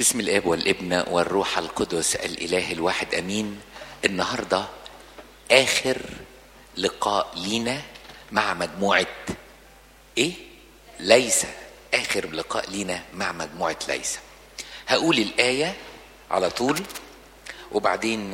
بسم الاب والابن والروح القدس الاله الواحد امين النهارده اخر لقاء لينا مع مجموعه ايه ليس اخر لقاء لينا مع مجموعه ليس هقول الايه على طول وبعدين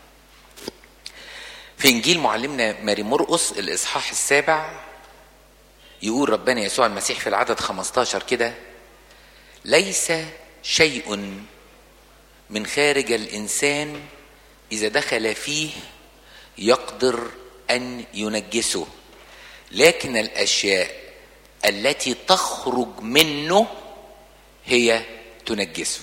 في انجيل معلمنا ماري مرقس الاصحاح السابع يقول ربنا يسوع المسيح في العدد 15 كده ليس شيء من خارج الانسان اذا دخل فيه يقدر ان ينجسه لكن الاشياء التي تخرج منه هي تنجسه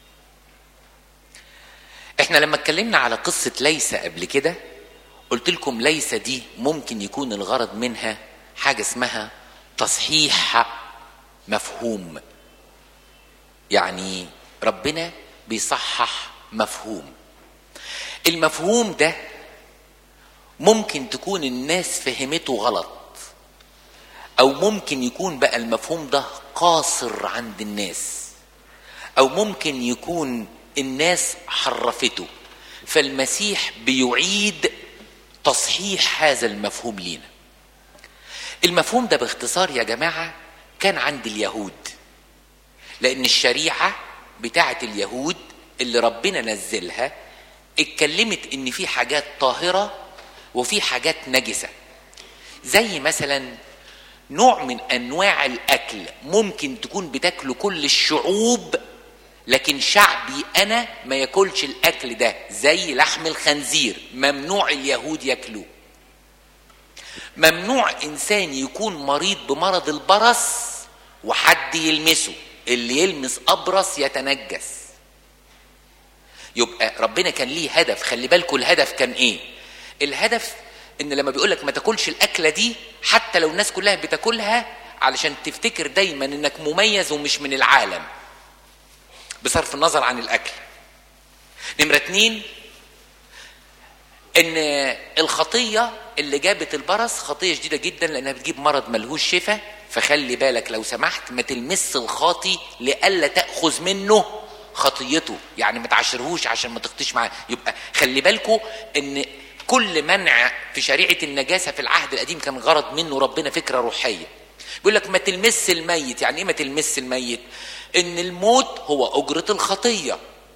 احنا لما اتكلمنا على قصه ليس قبل كده قلت لكم ليس دي ممكن يكون الغرض منها حاجه اسمها تصحيح مفهوم يعني ربنا بيصحح مفهوم المفهوم ده ممكن تكون الناس فهمته غلط او ممكن يكون بقى المفهوم ده قاصر عند الناس او ممكن يكون الناس حرفته فالمسيح بيعيد تصحيح هذا المفهوم لينا المفهوم ده باختصار يا جماعه كان عند اليهود لان الشريعه بتاعه اليهود اللي ربنا نزلها اتكلمت ان في حاجات طاهره وفي حاجات نجسه زي مثلا نوع من انواع الاكل ممكن تكون بتاكله كل الشعوب لكن شعبي انا ما ياكلش الاكل ده زي لحم الخنزير ممنوع اليهود ياكلوه ممنوع انسان يكون مريض بمرض البرص وحد يلمسه اللي يلمس ابرص يتنجس يبقى ربنا كان ليه هدف خلي بالكم الهدف كان ايه الهدف ان لما بيقول لك ما تاكلش الاكله دي حتى لو الناس كلها بتاكلها علشان تفتكر دايما انك مميز ومش من العالم بصرف النظر عن الاكل نمرة اتنين ان الخطية اللي جابت البرص خطية شديدة جدا لانها بتجيب مرض ملهوش شفاء فخلي بالك لو سمحت ما تلمس الخاطي لئلا تأخذ منه خطيته يعني ما تعاشرهوش عشان ما تخطيش معاه يبقى خلي بالكم ان كل منع في شريعة النجاسة في العهد القديم كان غرض منه ربنا فكرة روحية بيقول لك ما تلمس الميت يعني ايه ما تلمس الميت ان الموت هو اجرة الخطية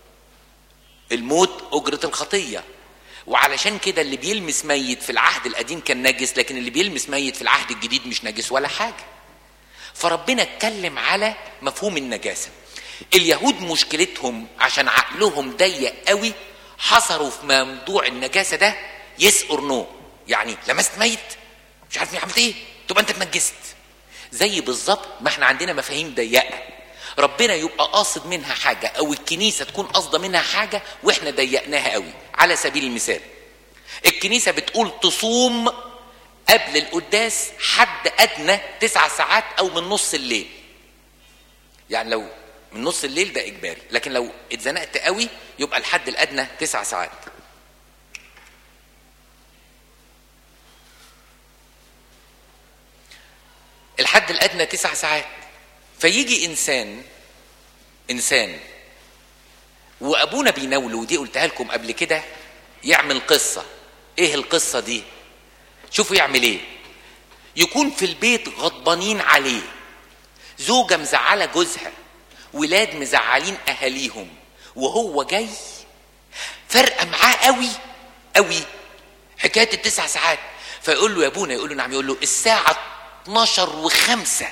الموت اجرة الخطية وعلشان كده اللي بيلمس ميت في العهد القديم كان نجس لكن اللي بيلمس ميت في العهد الجديد مش نجس ولا حاجة فربنا اتكلم على مفهوم النجاسة اليهود مشكلتهم عشان عقلهم ضيق قوي حصروا في موضوع النجاسة ده يس اور نو يعني لمست ميت مش عارف عملت ايه تبقى انت اتنجست زي بالظبط ما احنا عندنا مفاهيم ضيقه ربنا يبقى قاصد منها حاجه او الكنيسه تكون قاصده منها حاجه واحنا ضيقناها قوي على سبيل المثال الكنيسه بتقول تصوم قبل القداس حد ادنى تسع ساعات او من نص الليل يعني لو من نص الليل ده اجباري لكن لو اتزنقت قوي يبقى الحد الادنى تسع ساعات الحد الادنى تسع ساعات فيجي انسان انسان وابونا بيناوله ودي قلتها لكم قبل كده يعمل قصه ايه القصه دي شوفوا يعمل ايه يكون في البيت غضبانين عليه زوجه مزعله جوزها ولاد مزعلين اهاليهم وهو جاي فرقه معاه قوي قوي حكايه التسع ساعات فيقول له يا ابونا يقول له نعم يقول له الساعه 12 وخمسة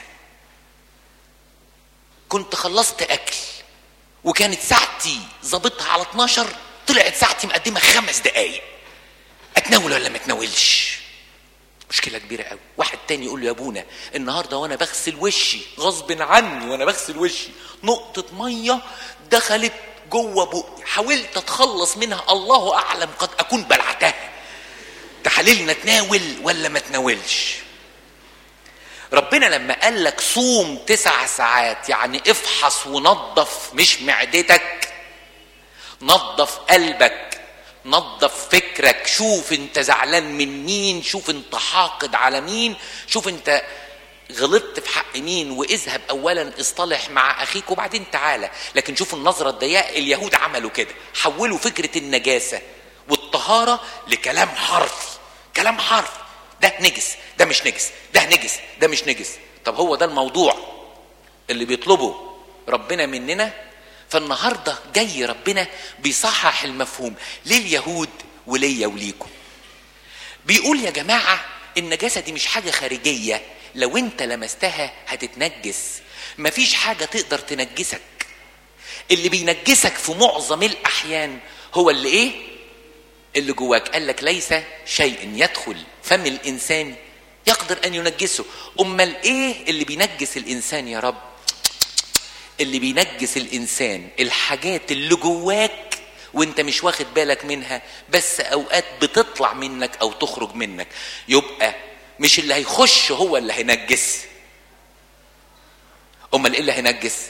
كنت خلصت اكل وكانت ساعتي ظابطها على 12 طلعت ساعتي مقدمه خمس دقايق اتناول ولا ما اتناولش مشكله كبيره قوي واحد تاني يقول له يا ابونا النهارده وانا بغسل وشي غصب عني وانا بغسل وشي نقطه ميه دخلت جوه بقي حاولت اتخلص منها الله اعلم قد اكون بلعتها تحللنا تناول ولا ما تناولش ربنا لما قال لك صوم تسع ساعات يعني افحص ونظف مش معدتك نظف قلبك نظف فكرك شوف انت زعلان من مين شوف انت حاقد على مين شوف انت غلطت في حق مين واذهب اولا اصطلح مع اخيك وبعدين تعالى لكن شوفوا النظره الضيقه اليهود عملوا كده حولوا فكره النجاسه والطهاره لكلام حرفي كلام حرفي ده نجس ده مش نجس ده نجس ده مش نجس طب هو ده الموضوع اللي بيطلبه ربنا مننا فالنهارده جاي ربنا بيصحح المفهوم لليهود وليا وليكم بيقول يا جماعه النجاسه دي مش حاجه خارجيه لو انت لمستها هتتنجس مفيش حاجه تقدر تنجسك اللي بينجسك في معظم الاحيان هو اللي ايه اللي جواك قال لك ليس شيء يدخل فم الانسان يقدر ان ينجسه امال ايه اللي بينجس الانسان يا رب اللي بينجس الانسان الحاجات اللي جواك وانت مش واخد بالك منها بس اوقات بتطلع منك او تخرج منك يبقى مش اللي هيخش هو اللي هينجس امال ايه اللي هينجس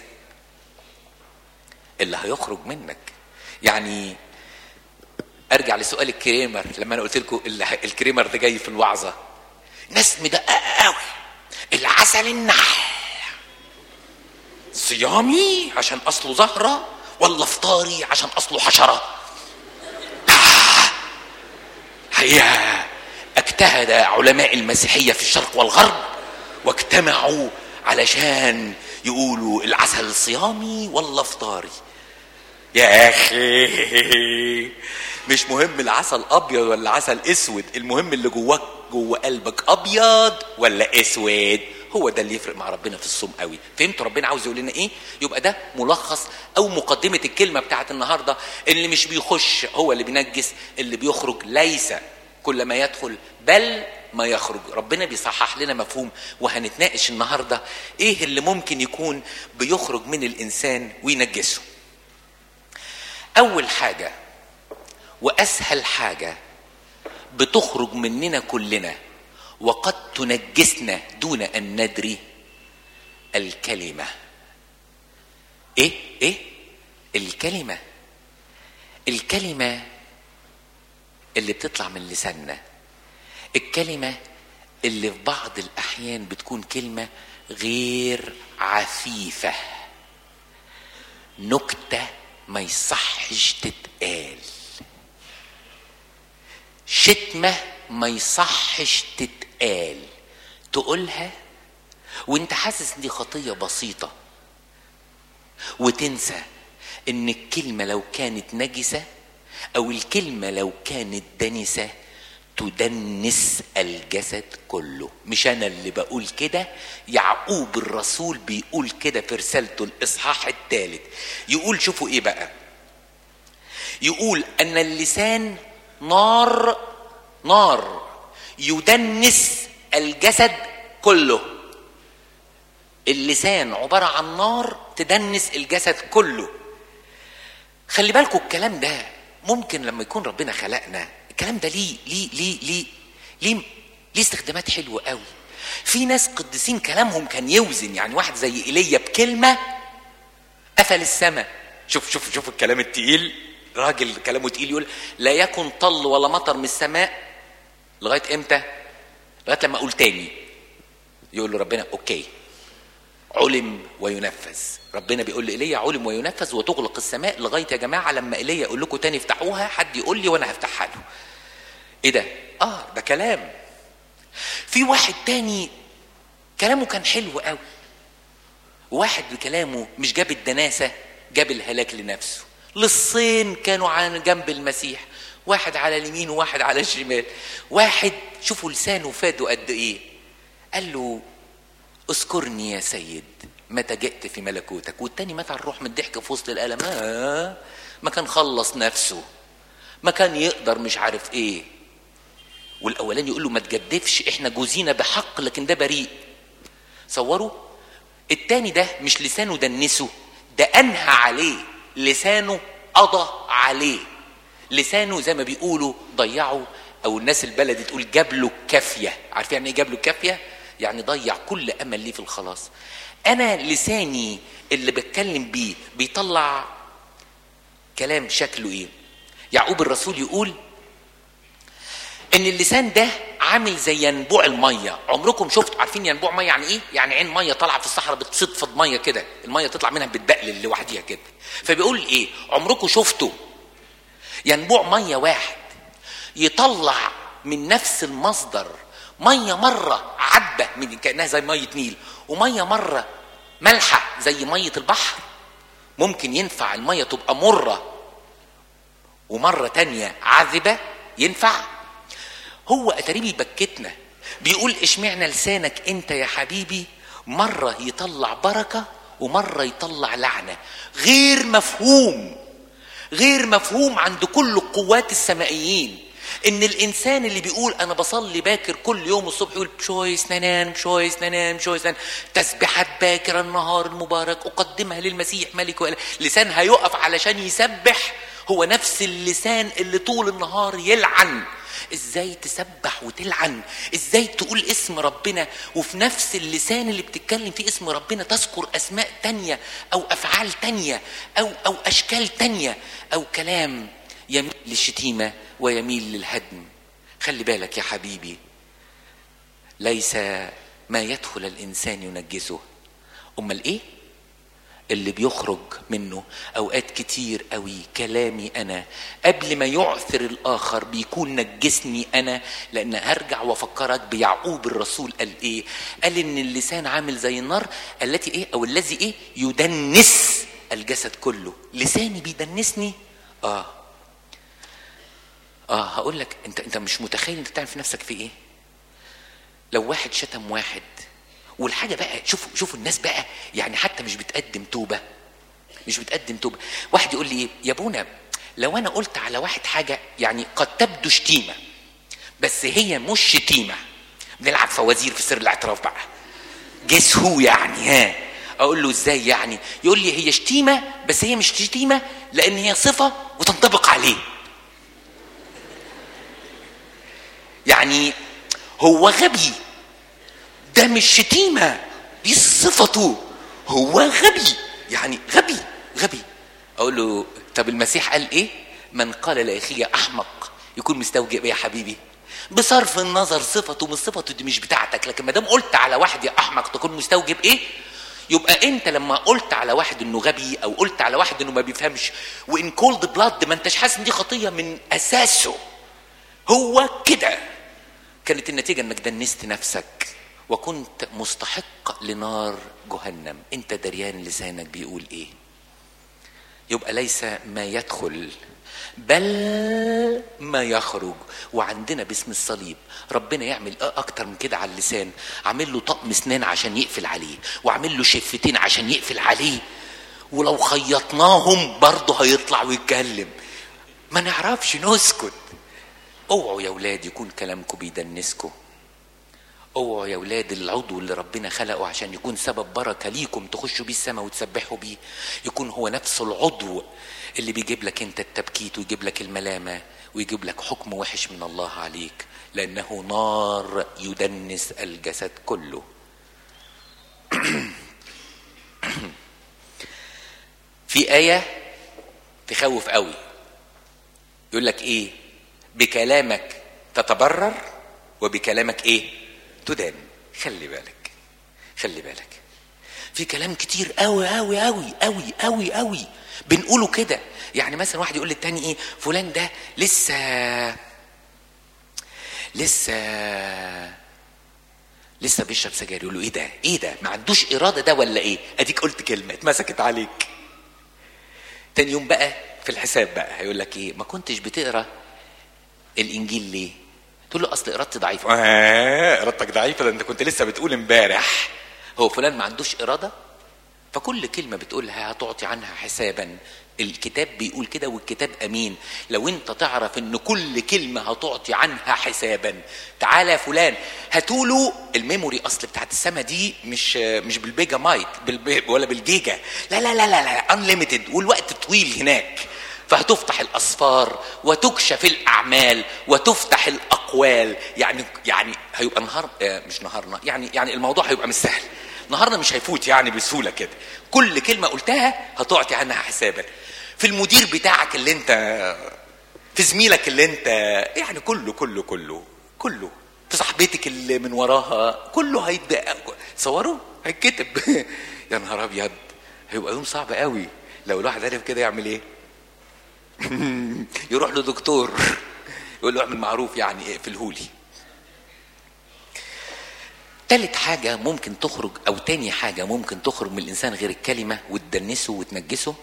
اللي هيخرج منك يعني ارجع لسؤال الكريمر لما انا قلت لكم الكريمر ده جاي في الوعظه ناس مدققه قوي العسل النحل صيامي عشان اصله زهره ولا فطاري عشان اصله حشره هي اجتهد علماء المسيحيه في الشرق والغرب واجتمعوا علشان يقولوا العسل صيامي ولا فطاري يا اخي مش مهم العسل ابيض ولا عسل اسود المهم اللي جواك جوه قلبك ابيض ولا اسود هو ده اللي يفرق مع ربنا في الصوم قوي فهمتوا ربنا عاوز يقول لنا ايه يبقى ده ملخص او مقدمه الكلمه بتاعت النهارده اللي مش بيخش هو اللي بينجس اللي بيخرج ليس كل ما يدخل بل ما يخرج ربنا بيصحح لنا مفهوم وهنتناقش النهارده ايه اللي ممكن يكون بيخرج من الانسان وينجسه اول حاجه واسهل حاجه بتخرج مننا كلنا وقد تنجسنا دون ان ندري الكلمه ايه ايه الكلمه الكلمه اللي بتطلع من لساننا الكلمه اللي في بعض الاحيان بتكون كلمه غير عفيفه نكته ما يصحش تتقال شتمه ما يصحش تتقال تقولها وانت حاسس ان دي خطيه بسيطه وتنسى ان الكلمه لو كانت نجسه او الكلمه لو كانت دنسه تدنس الجسد كله مش انا اللي بقول كده يعقوب الرسول بيقول كده في رسالته الاصحاح الثالث يقول شوفوا ايه بقى يقول ان اللسان نار نار يدنس الجسد كله اللسان عبارة عن نار تدنس الجسد كله خلي بالكم الكلام ده ممكن لما يكون ربنا خلقنا الكلام ده ليه ليه ليه ليه ليه, ليه استخدامات حلوة قوي في ناس قديسين كلامهم كان يوزن يعني واحد زي ايليا بكلمة قفل السماء شوف شوف شوف الكلام التقيل راجل كلامه تقيل يقول لا يكن طل ولا مطر من السماء لغايه امتى؟ لغايه لما اقول تاني يقول له ربنا اوكي علم وينفذ ربنا بيقول لايليا علم وينفذ وتغلق السماء لغايه يا جماعه لما ايليا يقول لكم تاني افتحوها حد يقول لي وانا هفتحها له ايه ده اه ده كلام في واحد تاني كلامه كان حلو قوي واحد بكلامه مش جاب الدناسه جاب الهلاك لنفسه للصين كانوا عن جنب المسيح واحد على اليمين وواحد على الشمال واحد شوفوا لسانه فاده قد ايه قال له اذكرني يا سيد متى جئت في ملكوتك والتاني مات على الروح من الضحك في وسط الالم آه ما كان خلص نفسه ما كان يقدر مش عارف ايه والاولاني يقول له ما تجدفش احنا جوزينا بحق لكن ده بريء صوروا التاني ده مش لسانه دنسه ده انهى عليه لسانه قضى عليه لسانه زي ما بيقولوا ضيعه او الناس البلدي تقول جاب له الكافيه عارفين يعني ايه جاب له الكافيه يعني ضيع كل امل ليه في الخلاص انا لساني اللي بتكلم بيه بيطلع كلام شكله ايه يعقوب الرسول يقول ان اللسان ده عامل زي ينبوع الميه عمركم شفتوا عارفين ينبوع ميه يعني ايه يعني عين ميه طالعه في الصحراء بتصفد ميه كده الميه تطلع منها بتبقلل لوحديها كده فبيقول ايه عمركم شفتوا ينبوع ميه واحد يطلع من نفس المصدر ميه مره عذبه من كانها زي ميه نيل وميه مره مالحه زي ميه البحر ممكن ينفع الميه تبقى مره ومره تانية عذبه ينفع هو اتاريبي بكتنا بيقول اشمعنى لسانك انت يا حبيبي مره يطلع بركه ومره يطلع لعنه غير مفهوم غير مفهوم عند كل القوات السمائيين ان الانسان اللي بيقول انا بصلي باكر كل يوم الصبح يقول بشويس ننام بشويس ننام بشويس ننام تسبيحات باكر النهار المبارك اقدمها للمسيح ملك وإله لسان هيقف علشان يسبح هو نفس اللسان اللي طول النهار يلعن ازاي تسبح وتلعن ازاي تقول اسم ربنا وفي نفس اللسان اللي بتتكلم فيه اسم ربنا تذكر اسماء تانية او افعال تانية او او اشكال تانية او كلام يميل للشتيمة ويميل للهدم خلي بالك يا حبيبي ليس ما يدخل الانسان ينجسه امال ايه اللي بيخرج منه اوقات كتير قوي كلامي انا قبل ما يعثر الاخر بيكون نجسني انا لان هرجع وافكرك بيعقوب الرسول قال ايه قال ان اللسان عامل زي النار التي ايه او الذي ايه يدنس الجسد كله لساني بيدنسني اه اه هقول لك انت انت مش متخيل انت بتعمل في نفسك في ايه لو واحد شتم واحد والحاجه بقى شوفوا شوفوا الناس بقى يعني حتى مش بتقدم توبه مش بتقدم توبه واحد يقول لي ايه يا ابونا لو انا قلت على واحد حاجه يعني قد تبدو شتيمه بس هي مش شتيمه بنلعب فوازير في سر الاعتراف بقى جس هو يعني ها اقول له ازاي يعني يقول لي هي شتيمه بس هي مش شتيمه لان هي صفه وتنطبق عليه يعني هو غبي ده مش شتيمة دي صفته هو غبي يعني غبي غبي أقول له طب المسيح قال إيه من قال لأخيه أحمق يكون مستوجب يا حبيبي بصرف النظر صفته من صفته دي مش بتاعتك لكن ما دام قلت على واحد يا أحمق تكون مستوجب إيه يبقى انت لما قلت على واحد انه غبي او قلت على واحد انه ما بيفهمش وان كولد بلاد ما انتش حاسس ان دي خطيه من اساسه هو كده كانت النتيجه انك دنست نفسك وكنت مستحق لنار جهنم انت دريان لسانك بيقول ايه يبقى ليس ما يدخل بل ما يخرج وعندنا باسم الصليب ربنا يعمل اكتر من كده على اللسان عامل له طقم اسنان عشان يقفل عليه وعامل له شفتين عشان يقفل عليه ولو خيطناهم برضه هيطلع ويتكلم ما نعرفش نسكت اوعوا يا ولاد يكون كلامكم بيدنسكم اوعوا يا ولاد العضو اللي ربنا خلقه عشان يكون سبب بركه ليكم تخشوا بيه السماء وتسبحوا بيه يكون هو نفس العضو اللي بيجيب لك انت التبكيت ويجيب لك الملامه ويجيب لك حكم وحش من الله عليك لانه نار يدنس الجسد كله في ايه تخوف قوي يقول لك ايه بكلامك تتبرر وبكلامك ايه تدان خلي بالك خلي بالك في كلام كتير قوي قوي قوي قوي قوي قوي بنقوله كده يعني مثلا واحد يقول للتاني ايه فلان ده لسه لسه لسه بيشرب سجاير يقول له ايه ده ايه ده ما عندوش اراده ده ولا ايه اديك قلت كلمه اتمسكت عليك تاني يوم بقى في الحساب بقى هيقول لك ايه ما كنتش بتقرا الانجيل ليه تقول له اصل ارادتي ضعيفه آه ارادتك ضعيفه ده انت كنت لسه بتقول امبارح هو فلان ما عندوش اراده فكل كلمه بتقولها هتعطي عنها حسابا الكتاب بيقول كده والكتاب امين لو انت تعرف ان كل كلمه هتعطي عنها حسابا تعالى يا فلان هاتوله الميموري اصل بتاعت السما دي مش مش بالبيجا مايت بالبي ولا بالجيجا لا لا لا لا لا انليمتد والوقت طويل هناك فهتفتح الاسفار وتكشف الاعمال وتفتح الاقوال يعني يعني هيبقى نهار مش نهارنا يعني يعني الموضوع هيبقى مش سهل نهارنا مش هيفوت يعني بسهوله كده كل كلمه قلتها هتعطي عنها حسابا في المدير بتاعك اللي انت في زميلك اللي انت يعني كله كله كله كله في صاحبتك اللي من وراها كله هيتبقى صوروا هيتكتب يا نهار ابيض هيبقى يوم صعب قوي لو الواحد عرف كده يعمل ايه يروح لدكتور يقول له اعمل معروف يعني اقفلهولي تالت حاجة ممكن تخرج أو تاني حاجة ممكن تخرج من الإنسان غير الكلمة وتدنسه وتنجسه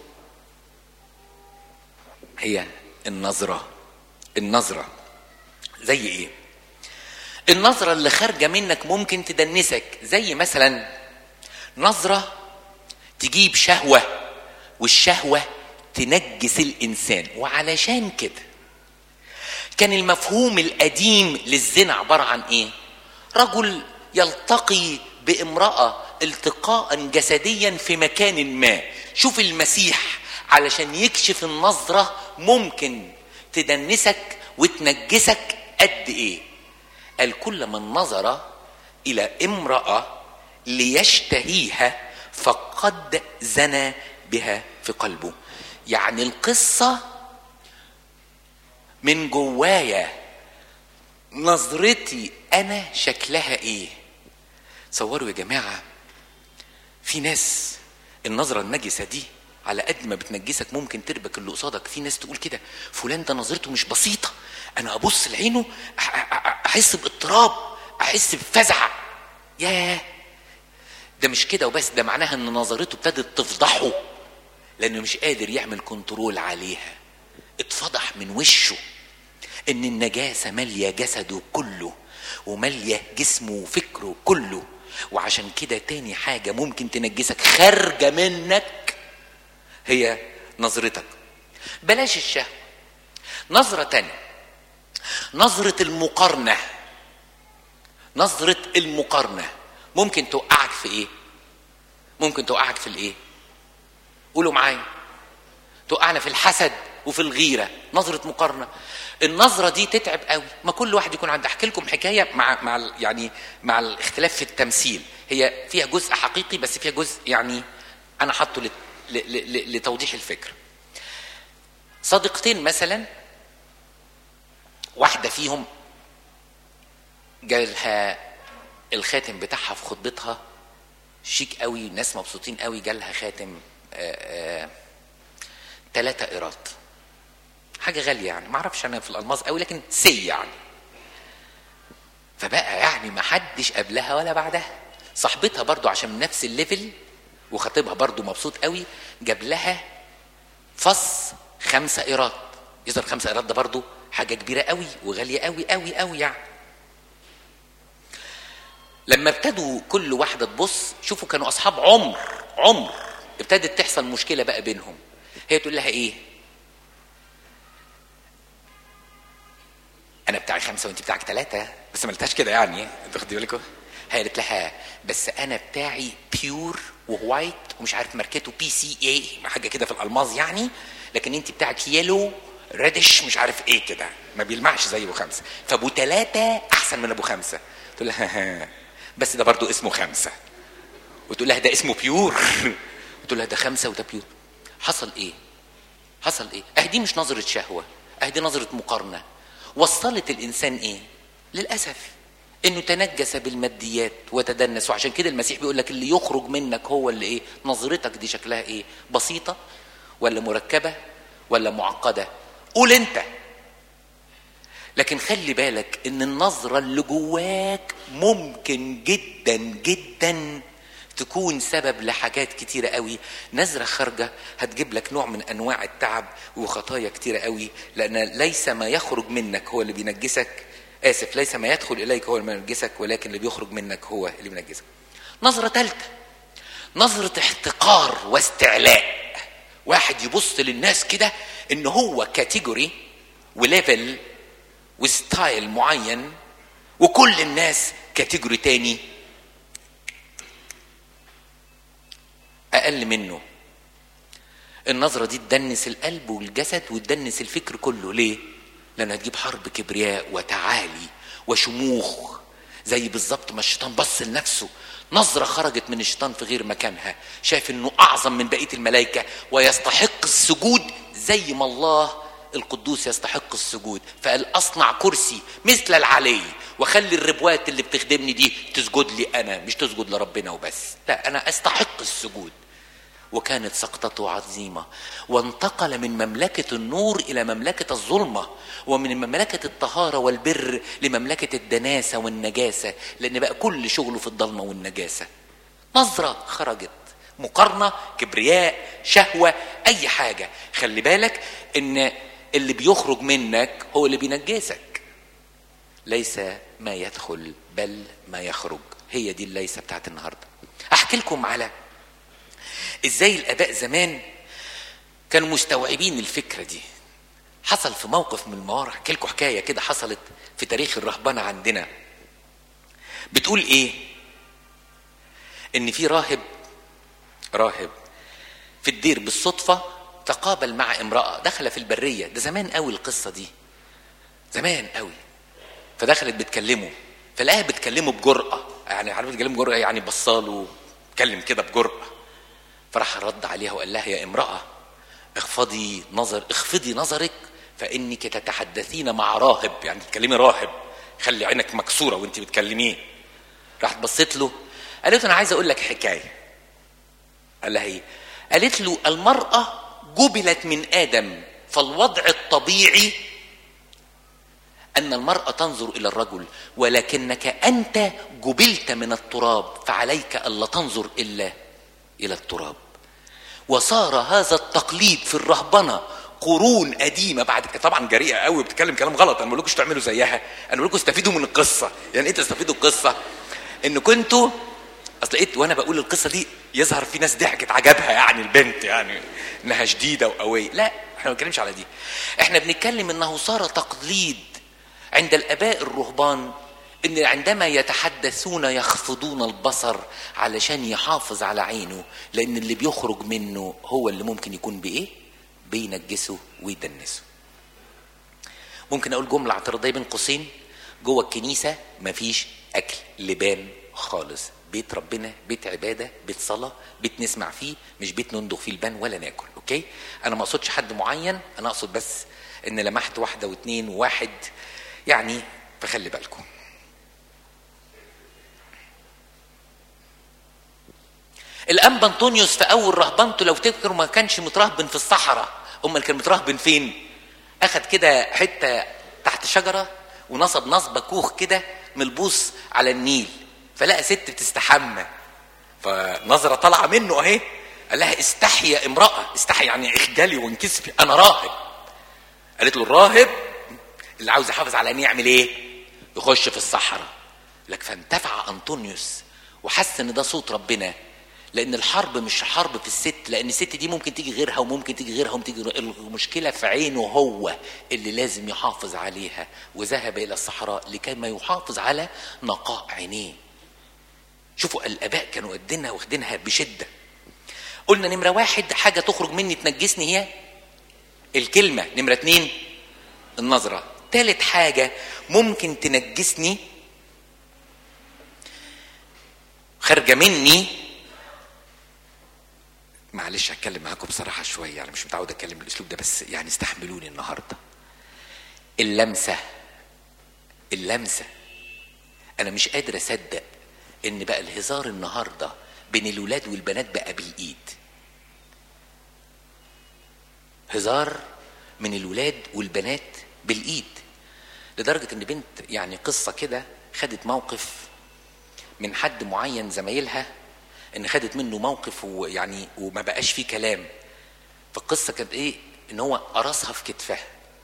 هي النظرة النظرة زي إيه؟ النظرة اللي خارجة منك ممكن تدنسك زي مثلا نظرة تجيب شهوة والشهوة تنجس الإنسان وعلشان كده كان المفهوم القديم للزنا عبارة عن إيه؟ رجل يلتقي بامرأة التقاء جسديا في مكان ما شوف المسيح علشان يكشف النظرة ممكن تدنسك وتنجسك قد ايه قال كل من نظر الى امرأة ليشتهيها فقد زنى بها في قلبه يعني القصة من جوايا نظرتي انا شكلها ايه تصوروا يا جماعه في ناس النظره النجسه دي على قد ما بتنجسك ممكن تربك اللي قصادك في ناس تقول كده فلان ده نظرته مش بسيطه انا ابص لعينه احس باضطراب احس بفزع ياه ده مش كده وبس ده معناها ان نظرته ابتدت تفضحه لانه مش قادر يعمل كنترول عليها اتفضح من وشه ان النجاسه ماليه جسده كله وماليه جسمه وفكره كله وعشان كده تاني حاجه ممكن تنجسك خارجه منك هي نظرتك بلاش الشهوه نظره تانية نظره المقارنه نظره المقارنه ممكن توقعك في ايه ممكن توقعك في الايه قولوا معايا توقعنا في الحسد وفي الغيره نظره مقارنه النظره دي تتعب قوي ما كل واحد يكون عنده احكي لكم حكايه مع مع يعني مع الاختلاف في التمثيل هي فيها جزء حقيقي بس فيها جزء يعني انا حاطه لتوضيح الفكره صديقتين مثلا واحده فيهم جالها الخاتم بتاعها في خطبتها شيك قوي ناس مبسوطين قوي جالها خاتم ثلاثة قيراط حاجة غالية يعني ما اعرفش انا في الالماس قوي لكن سي يعني فبقى يعني ما حدش قبلها ولا بعدها صاحبتها برضو عشان من نفس الليفل وخطيبها برضو مبسوط قوي جاب لها فص خمسة قيراط يظهر خمسة قيراط ده برضو حاجة كبيرة قوي وغالية قوي قوي قوي يعني لما ابتدوا كل واحدة تبص شوفوا كانوا أصحاب عمر عمر ابتدت تحصل مشكلة بقى بينهم هي تقول لها إيه أنا بتاعي خمسة وأنت بتاعك ثلاثة بس ما قلتهاش كده يعني تاخدي بالكم هي قالت لها بس أنا بتاعي بيور ووايت ومش عارف ماركته بي سي اي حاجة كده في الألماظ يعني لكن أنت بتاعك يلو ريدش مش عارف ايه كده ما بيلمعش زي ابو خمسه فابو ثلاثه احسن من ابو خمسه تقول لها بس ده برضو اسمه خمسه وتقول لها ده اسمه بيور وتقول لها ده خمسه وده بيور حصل ايه حصل ايه اه دي مش نظره شهوه اه دي نظره مقارنه وصلت الانسان ايه للاسف انه تنجس بالماديات وتدنس وعشان كده المسيح بيقول لك اللي يخرج منك هو اللي ايه نظرتك دي شكلها ايه بسيطه ولا مركبه ولا معقده قول انت لكن خلي بالك ان النظرة اللي جواك ممكن جدا جدا تكون سبب لحاجات كتيرة قوي نظرة خارجة هتجيب لك نوع من انواع التعب وخطايا كتيرة قوي لان ليس ما يخرج منك هو اللي بينجسك اسف ليس ما يدخل اليك هو اللي بينجسك ولكن اللي بيخرج منك هو اللي بينجسك نظرة ثالثة نظرة احتقار واستعلاء واحد يبص للناس كده ان هو كاتيجوري وليفل وستايل معين وكل الناس كاتيجوري تاني اقل منه النظره دي تدنس القلب والجسد وتدنس الفكر كله ليه لانها تجيب حرب كبرياء وتعالي وشموخ زي بالظبط ما الشيطان بص لنفسه نظرة خرجت من الشيطان في غير مكانها شايف انه اعظم من بقية الملائكة ويستحق السجود زي ما الله القدوس يستحق السجود فقال اصنع كرسي مثل العلي واخلي الربوات اللي بتخدمني دي تسجد لي انا مش تسجد لربنا وبس لا انا استحق السجود وكانت سقطته عظيمة وانتقل من مملكة النور إلى مملكة الظلمة ومن مملكة الطهارة والبر لمملكة الدناسة والنجاسة لأن بقى كل شغله في الضلمة والنجاسة نظرة خرجت مقارنة كبرياء شهوة أي حاجة خلي بالك إن اللي بيخرج منك هو اللي بينجسك ليس ما يدخل بل ما يخرج هي دي الليسة بتاعت النهاردة أحكي لكم على ازاي الاباء زمان كانوا مستوعبين الفكره دي حصل في موقف من المواقف احكي لكم حكايه كده حصلت في تاريخ الرهبنه عندنا بتقول ايه ان في راهب راهب في الدير بالصدفه تقابل مع امراه دخل في البريه ده زمان قوي القصه دي زمان قوي فدخلت بتكلمه فلقاها بتكلمه بجرأة يعني عارف بتكلمه بجرأة يعني بصاله اتكلم كده بجرأة فراح رد عليها وقال لها يا امرأة اخفضي نظر اخفضي نظرك فانك تتحدثين مع راهب يعني تتكلمي راهب خلي عينك مكسورة وانت بتكلميه راحت بصيت له قالت له انا عايز اقول لك حكاية قال لها ايه قالت له المرأة جبلت من آدم فالوضع الطبيعي أن المرأة تنظر إلى الرجل ولكنك أنت جبلت من التراب فعليك ألا تنظر إلا الى التراب وصار هذا التقليد في الرهبنه قرون قديمه بعد كده طبعا جريئه قوي بتتكلم كلام غلط انا ما بقولكش تعملوا زيها انا بقول لكم استفيدوا من القصه يعني ايه تستفيدوا القصه ان كنتوا اصل لقيت وانا بقول القصه دي يظهر في ناس ضحكت عجبها يعني البنت يعني انها شديده وقويه لا احنا ما بنتكلمش على دي احنا بنتكلم انه صار تقليد عند الاباء الرهبان ان عندما يتحدثون يخفضون البصر علشان يحافظ على عينه لان اللي بيخرج منه هو اللي ممكن يكون بايه بينجسه ويدنسه ممكن اقول جمله اعتراضيه بين قوسين جوه الكنيسه مفيش اكل لبان خالص بيت ربنا بيت عباده بيت صلاه بيت نسمع فيه مش بيت نندخ فيه البان ولا ناكل اوكي انا ما اقصدش حد معين انا اقصد بس ان لمحت واحده واثنين وواحد يعني فخلي بالكم الانبا انطونيوس في اول رهبنته لو تفتكروا ما كانش مترهبن في الصحراء امال كان مترهبن فين اخد كده حته تحت شجره ونصب نصبه كوخ كده ملبوس على النيل فلقى ست بتستحمى فنظره طالعه منه اهي قال لها استحي يا امراه استحي يعني اخجلي وانكسفي انا راهب قالت له الراهب اللي عاوز يحافظ على عينيه يعمل ايه يخش في الصحراء لك فانتفع انطونيوس وحس ان ده صوت ربنا لان الحرب مش حرب في الست لان الست دي ممكن تيجي غيرها وممكن تيجي غيرها وممكن تيجي غيرها. المشكله في عينه هو اللي لازم يحافظ عليها وذهب الى الصحراء لكي ما يحافظ على نقاء عينيه شوفوا الاباء كانوا قدنا واخدينها بشده قلنا نمره واحد حاجه تخرج مني تنجسني هي الكلمه نمره اتنين النظره تالت حاجه ممكن تنجسني خارجه مني معلش هتكلم معاكم بصراحة شوية يعني مش متعود أتكلم بالأسلوب ده بس يعني استحملوني النهاردة اللمسة اللمسة أنا مش قادر أصدق إن بقى الهزار النهاردة بين الولاد والبنات بقى بالإيد هزار من الولاد والبنات بالإيد لدرجة إن بنت يعني قصة كده خدت موقف من حد معين زمايلها ان خدت منه موقف ويعني وما بقاش فيه كلام فالقصه كانت ايه ان هو قرصها في كتفها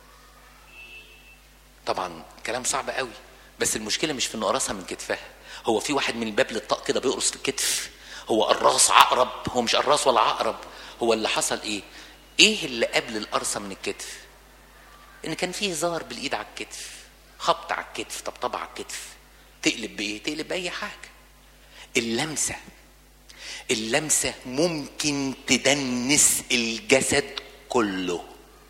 طبعا كلام صعب قوي بس المشكله مش في انه قرصها من كتفها هو في واحد من الباب للطاق كده بيقرص في الكتف هو قراص عقرب هو مش قراص ولا عقرب هو اللي حصل ايه ايه اللي قبل القرصه من الكتف ان كان فيه هزار بالايد على الكتف خبط على الكتف طبطبه على الكتف تقلب بايه تقلب باي حاجه اللمسه اللمسة ممكن تدنس الجسد كله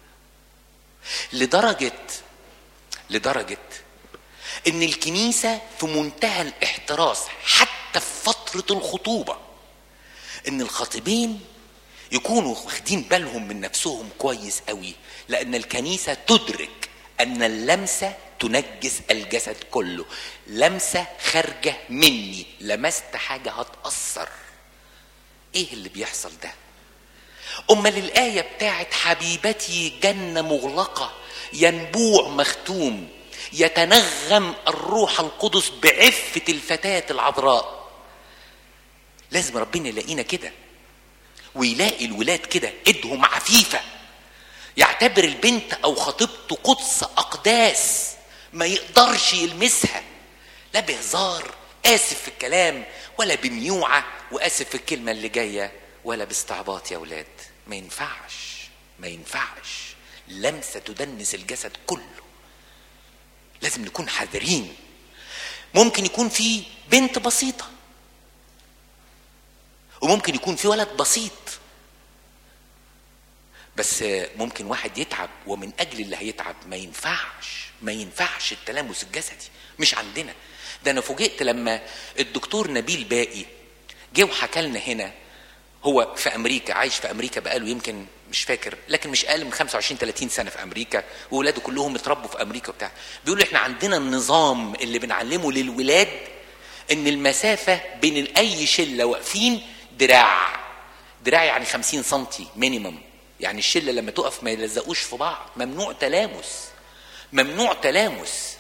لدرجة لدرجة ان الكنيسة في منتهى الاحتراس حتى في فترة الخطوبة ان الخطيبين يكونوا واخدين بالهم من نفسهم كويس قوي لان الكنيسه تدرك ان اللمسه تنجس الجسد كله لمسه خارجه مني لمست حاجه هتاثر ايه اللي بيحصل ده امال الايه بتاعت حبيبتي جنه مغلقه ينبوع مختوم يتنغم الروح القدس بعفه الفتاه العذراء لازم ربنا يلاقينا كده ويلاقي الولاد كده ايدهم عفيفه يعتبر البنت او خطيبته قدس اقداس ما يقدرش يلمسها لا بهزار اسف في الكلام ولا بميوعه واسف في الكلمه اللي جايه ولا باستعباط يا ولاد ما ينفعش ما ينفعش لمسه تدنس الجسد كله لازم نكون حذرين ممكن يكون في بنت بسيطه وممكن يكون في ولد بسيط بس ممكن واحد يتعب ومن اجل اللي هيتعب ما ينفعش ما ينفعش التلامس الجسدي مش عندنا ده انا فوجئت لما الدكتور نبيل باقي جه وحكى لنا هنا هو في امريكا عايش في امريكا بقاله يمكن مش فاكر لكن مش اقل من 25 30 سنه في امريكا واولاده كلهم اتربوا في امريكا وبتاع بيقول احنا عندنا النظام اللي بنعلمه للولاد ان المسافه بين اي شله واقفين دراع دراع يعني 50 سم مينيمم يعني الشله لما تقف ما يلزقوش في بعض ممنوع تلامس ممنوع تلامس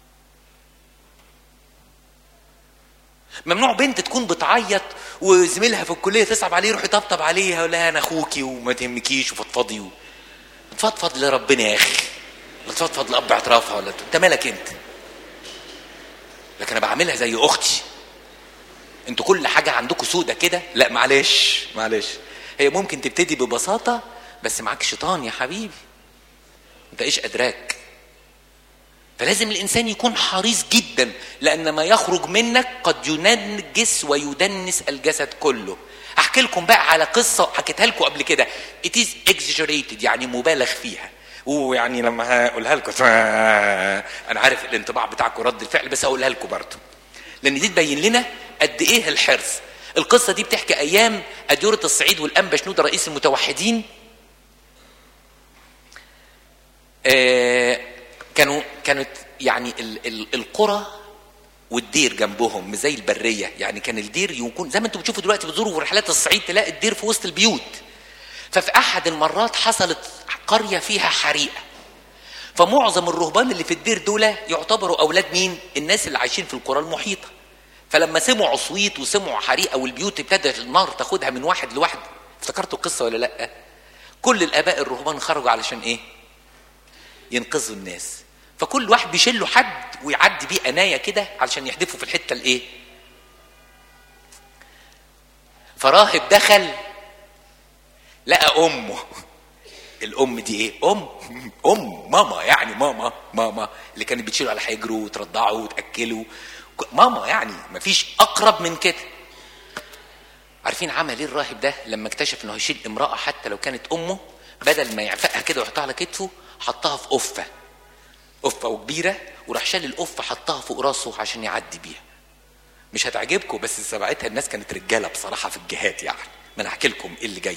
ممنوع بنت تكون بتعيط وزميلها في الكليه تصعب عليه يروح يطبطب عليها يقول لها انا اخوكي وما تهمكيش وفضفضي و... تفضفض لربنا يا اخي ولا تفضفض لاب اعترافها ولا انت مالك انت لكن انا بعملها زي اختي انتوا كل حاجه عندكم سودة كده لا معلش معلش هي ممكن تبتدي ببساطه بس معاك شيطان يا حبيبي انت ايش ادراك فلازم الانسان يكون حريص جدا لان ما يخرج منك قد ينجس ويدنس الجسد كله احكي لكم بقى على قصه حكيتها لكم قبل كده it is exaggerated يعني مبالغ فيها ويعني لما هقولها لكم انا عارف الانطباع بتاعكم رد الفعل بس هقولها لكم برضه لان دي تبين لنا قد ايه الحرص القصه دي بتحكي ايام اديره الصعيد والانبا شنوده رئيس المتوحدين آه كانوا كانت يعني ال ال القرى والدير جنبهم مش زي البريه يعني كان الدير يكون زي ما انتم بتشوفوا دلوقتي بتزوروا في رحلات الصعيد تلاقي الدير في وسط البيوت ففي احد المرات حصلت قريه فيها حريقه فمعظم الرهبان اللي في الدير دول يعتبروا اولاد مين الناس اللي عايشين في القرى المحيطه فلما سمعوا صويت وسمعوا حريقه والبيوت ابتدت النار تاخدها من واحد لواحد افتكرتوا القصه ولا لا كل الاباء الرهبان خرجوا علشان ايه ينقذوا الناس فكل واحد بيشيل له حد ويعدي بيه انايه كده علشان يحدفه في الحته الايه فراهب دخل لقى امه الام دي ايه ام ام ماما يعني ماما ماما اللي كانت بتشيله على حجره وترضعه وتاكله ماما يعني مفيش اقرب من كده عارفين عمل ايه الراهب ده لما اكتشف انه هيشيل امراه حتى لو كانت امه بدل ما يعفقها كده ويحطها على كتفه حطها في قفه قفه وكبيره وراح شال القفه حطها فوق راسه عشان يعدي بيها مش هتعجبكم بس ساعتها الناس كانت رجاله بصراحه في الجهات يعني ما انا احكي لكم ايه اللي جاي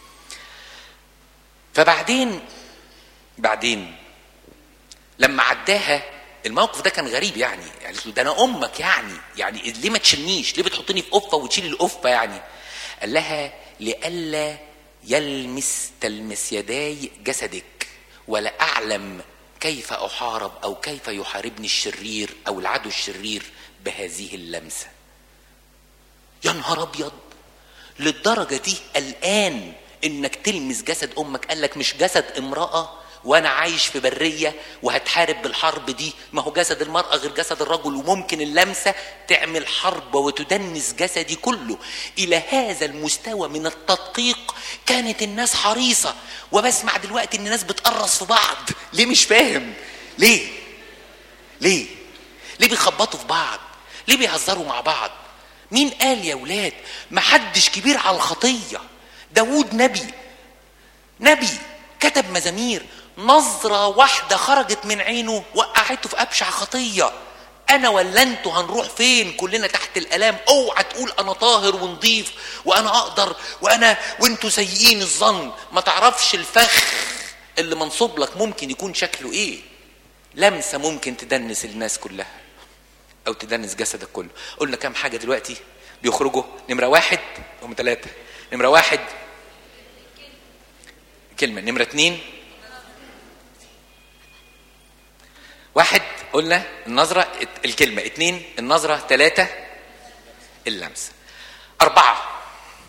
فبعدين بعدين لما عداها الموقف ده كان غريب يعني قالت له ده انا امك يعني يعني ليه ما تشيلنيش ليه بتحطني في قفه وتشيل القفه يعني قال لها لئلا يلمس تلمس يداي جسدك ولا اعلم كيف احارب او كيف يحاربني الشرير او العدو الشرير بهذه اللمسه يا نهار ابيض للدرجه دي الان انك تلمس جسد امك قال لك مش جسد امراه وانا عايش في بريه وهتحارب بالحرب دي ما هو جسد المراه غير جسد الرجل وممكن اللمسه تعمل حرب وتدنس جسدي كله الى هذا المستوى من التدقيق كانت الناس حريصه وبسمع دلوقتي ان الناس بتقرص في بعض ليه مش فاهم ليه ليه ليه بيخبطوا في بعض ليه بيهزروا مع بعض مين قال يا ولاد محدش كبير على الخطيه داود نبي نبي كتب مزامير نظرة واحدة خرجت من عينه وقعته في أبشع خطية انا ولا انتوا هنروح فين كلنا تحت الالام اوعى تقول انا طاهر ونضيف وانا اقدر وانا وانتوا سيئين الظن ما تعرفش الفخ اللي منصوب لك ممكن يكون شكله ايه لمسه ممكن تدنس الناس كلها او تدنس جسدك كله قلنا كام حاجه دلوقتي بيخرجوا نمره واحد هم ثلاثه نمره واحد كلمه نمره اتنين واحد قلنا النظرة الكلمة اتنين النظرة ثلاثة اللمس أربعة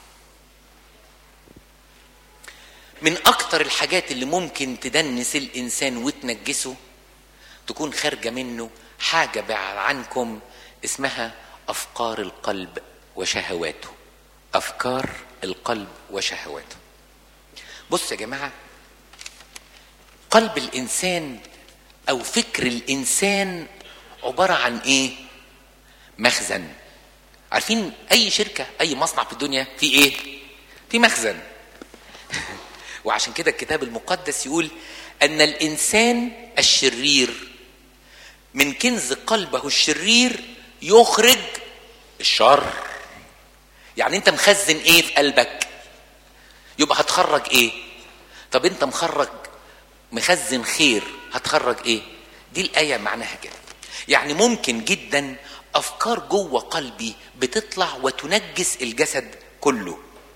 من أكتر الحاجات اللي ممكن تدنس الإنسان وتنجسه تكون خارجة منه حاجة بعد عنكم اسمها أفكار القلب وشهواته أفكار القلب وشهواته بص يا جماعة قلب الإنسان او فكر الانسان عباره عن ايه مخزن عارفين اي شركه اي مصنع في الدنيا في ايه في مخزن وعشان كده الكتاب المقدس يقول ان الانسان الشرير من كنز قلبه الشرير يخرج الشر يعني انت مخزن ايه في قلبك يبقى هتخرج ايه طب انت مخرج مخزن خير هتخرج ايه دي الايه معناها كده يعني ممكن جدا افكار جوه قلبي بتطلع وتنجس الجسد كله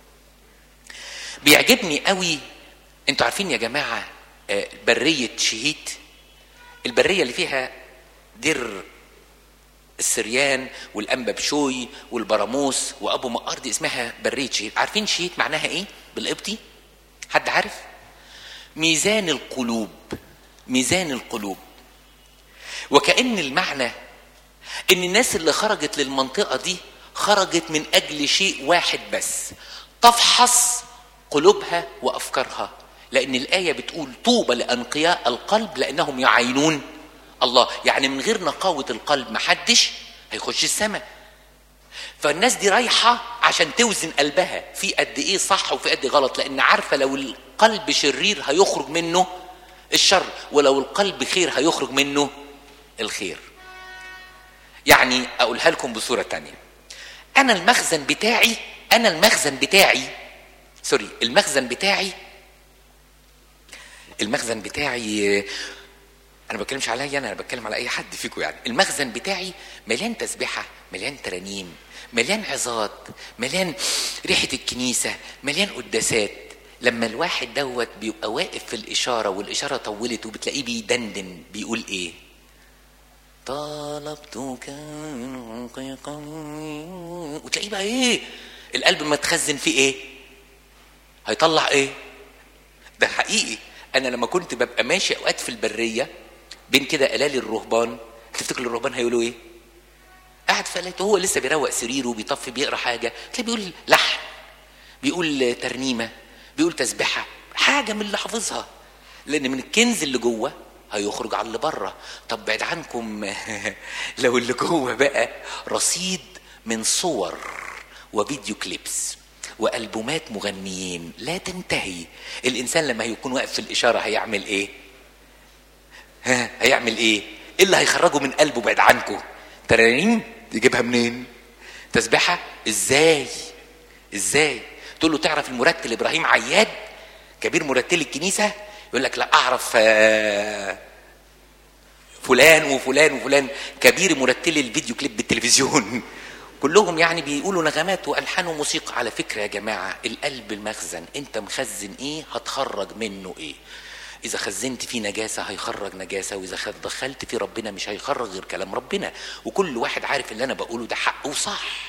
بيعجبني قوي انتوا عارفين يا جماعه بريه شهيت البريه اللي فيها دير السريان والانبا بشوي والبراموس وابو مقار دي اسمها بريه شهيت عارفين شهيت معناها ايه بالقبطي حد عارف ميزان القلوب ميزان القلوب وكأن المعنى ان الناس اللي خرجت للمنطقة دي خرجت من اجل شيء واحد بس تفحص قلوبها وافكارها لان الايه بتقول طوبى لانقياء القلب لانهم يعينون الله يعني من غير نقاوه القلب محدش هيخش السماء فالناس دي رايحه عشان توزن قلبها في قد ايه صح وفي قد ايه غلط لان عارفه لو القلب شرير هيخرج منه الشر ولو القلب خير هيخرج منه الخير يعني اقولها لكم بصوره تانية انا المخزن بتاعي انا المخزن بتاعي سوري المخزن بتاعي المخزن بتاعي انا ما بتكلمش عليا انا بتكلم على اي حد فيكم يعني المخزن بتاعي مليان تسبيحه مليان ترانيم مليان عظات مليان ريحه الكنيسه مليان قداسات لما الواحد دوت بيبقى واقف في الاشاره والاشاره طولت وبتلاقيه بيدندن بيقول ايه طلبتك من وتلاقيه بقى ايه القلب متخزن فيه ايه هيطلع ايه ده حقيقي انا لما كنت ببقى ماشي اوقات في البريه بين كده قلالي الرهبان تفتكر الرهبان هيقولوا ايه قاعد فلات هو لسه بيروق سريره بيطفي بيقرا حاجه تلاقيه بيقول لحن بيقول ترنيمه بيقول تسبحه حاجه من اللي حافظها لان من الكنز اللي جوه هيخرج على اللي بره طب بعد عنكم لو اللي جوه بقى رصيد من صور وفيديو كليبس والبومات مغنيين لا تنتهي الانسان لما يكون واقف في الاشاره هيعمل ايه ها هيعمل ايه ايه اللي هيخرجه من قلبه بعد عنكم ترانيم يجيبها منين تسبحه ازاي ازاي تقول له تعرف المرتل ابراهيم عياد كبير مرتلي الكنيسه يقول لك لا اعرف فلان وفلان وفلان كبير مرتلي الفيديو كليب بالتلفزيون كلهم يعني بيقولوا نغمات والحان وموسيقى على فكره يا جماعه القلب المخزن انت مخزن ايه هتخرج منه ايه اذا خزنت فيه نجاسه هيخرج نجاسه واذا دخلت فيه ربنا مش هيخرج غير كلام ربنا وكل واحد عارف اللي انا بقوله ده حق وصح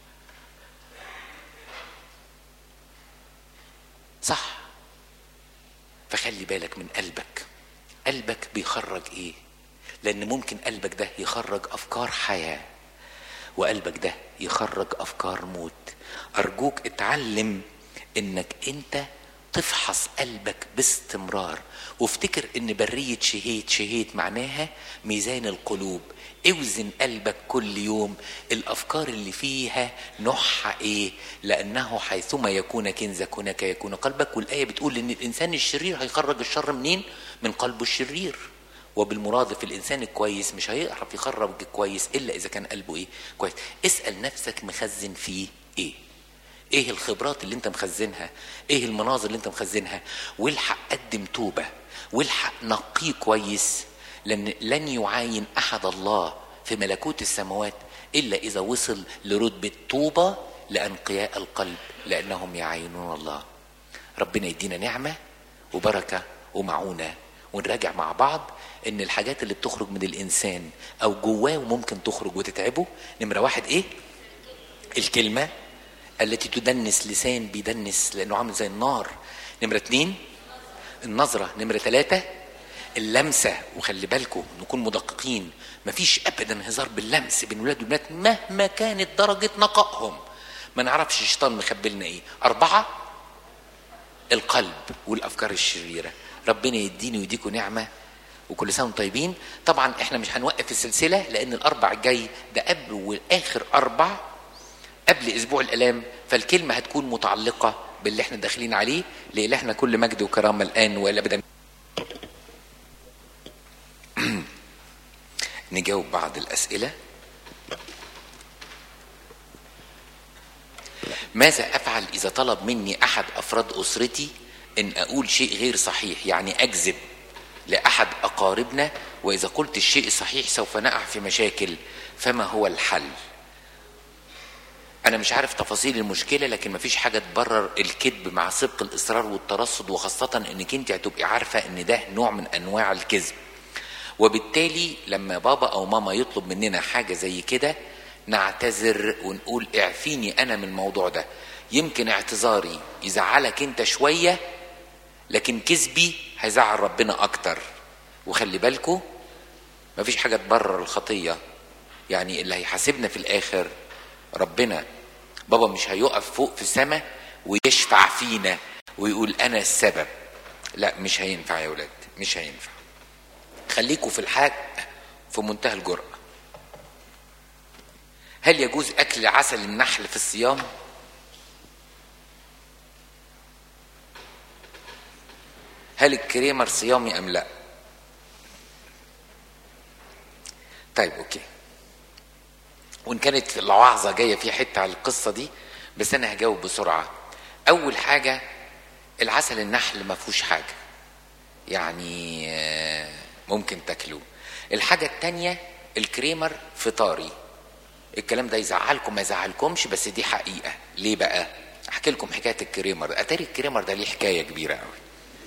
صح فخلي بالك من قلبك قلبك بيخرج ايه لان ممكن قلبك ده يخرج افكار حياه وقلبك ده يخرج افكار موت ارجوك اتعلم انك انت تفحص قلبك باستمرار وافتكر ان برية شهيت شهيت معناها ميزان القلوب اوزن قلبك كل يوم الافكار اللي فيها نوعها ايه لانه حيثما يكون كنزك هناك يكون قلبك والايه بتقول ان الانسان الشرير هيخرج الشر منين من قلبه الشرير وبالمرادف الانسان الكويس مش هيعرف يخرج كويس الا اذا كان قلبه ايه كويس اسال نفسك مخزن فيه ايه ايه الخبرات اللي انت مخزنها ايه المناظر اللي انت مخزنها والحق قدم توبه والحق نقيه كويس لان لن يعاين احد الله في ملكوت السماوات الا اذا وصل لرتبه طوبى لانقياء القلب لانهم يعاينون الله ربنا يدينا نعمه وبركه ومعونه ونراجع مع بعض ان الحاجات اللي بتخرج من الانسان او جواه وممكن تخرج وتتعبه نمره واحد ايه الكلمه التي تدنس لسان بيدنس لانه عامل زي النار نمره اتنين النظره نمره ثلاثه اللمسه وخلي بالكم نكون مدققين مفيش ابدا هزار باللمس بين ولاد والبنات مهما كانت درجه نقائهم ما نعرفش الشيطان مخبي لنا ايه اربعه القلب والافكار الشريره ربنا يديني ويديكم نعمه وكل سنه وانتم طيبين طبعا احنا مش هنوقف السلسله لان الاربع الجاي ده قبل واخر اربع قبل اسبوع الالام فالكلمه هتكون متعلقه باللي احنا داخلين عليه لإلهنا كل مجد وكرامه الان والى ابدا نجاوب بعض الاسئله ماذا افعل اذا طلب مني احد افراد اسرتي ان اقول شيء غير صحيح يعني اكذب لاحد اقاربنا واذا قلت الشيء الصحيح سوف نقع في مشاكل فما هو الحل انا مش عارف تفاصيل المشكله لكن مفيش حاجه تبرر الكذب مع سبق الاصرار والترصد وخاصه انك انت هتبقي عارفه ان ده نوع من انواع الكذب وبالتالي لما بابا او ماما يطلب مننا حاجه زي كده نعتذر ونقول اعفيني انا من الموضوع ده يمكن اعتذاري يزعلك انت شويه لكن كذبي هيزعل ربنا اكتر وخلي بالكو مفيش حاجه تبرر الخطيه يعني اللي هيحاسبنا في الاخر ربنا بابا مش هيقف فوق في السماء ويشفع فينا ويقول انا السبب لا مش هينفع يا ولاد مش هينفع خليكوا في الحق في منتهى الجرأة هل يجوز أكل عسل النحل في الصيام؟ هل الكريمر صيامي أم لا؟ طيب أوكي وإن كانت الوعظة جاية في حتة على القصة دي بس أنا هجاوب بسرعة أول حاجة العسل النحل ما فيهوش حاجة يعني ممكن تاكلوه الحاجة التانية الكريمر فطاري الكلام ده يزعلكم ما يزعلكمش بس دي حقيقة ليه بقى احكي لكم حكاية الكريمر اتاري الكريمر ده ليه حكاية كبيرة قوي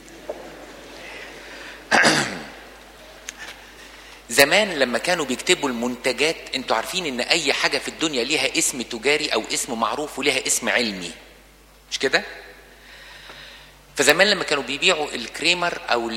زمان لما كانوا بيكتبوا المنتجات انتوا عارفين ان اي حاجة في الدنيا ليها اسم تجاري او اسم معروف وليها اسم علمي مش كده فزمان لما كانوا بيبيعوا الكريمر او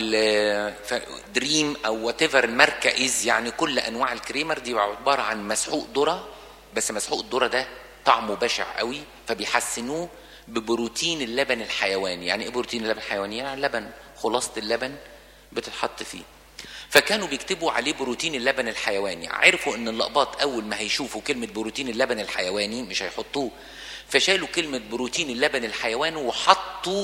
الدريم او وات ايفر الماركه از يعني كل انواع الكريمر دي عباره عن مسحوق ذره بس مسحوق الذره ده طعمه بشع قوي فبيحسنوه ببروتين اللبن الحيواني يعني ايه بروتين اللبن الحيواني يعني لبن خلاصه اللبن بتتحط فيه فكانوا بيكتبوا عليه بروتين اللبن الحيواني عرفوا ان اللقباط اول ما هيشوفوا كلمه بروتين اللبن الحيواني مش هيحطوه فشالوا كلمه بروتين اللبن الحيواني وحطوا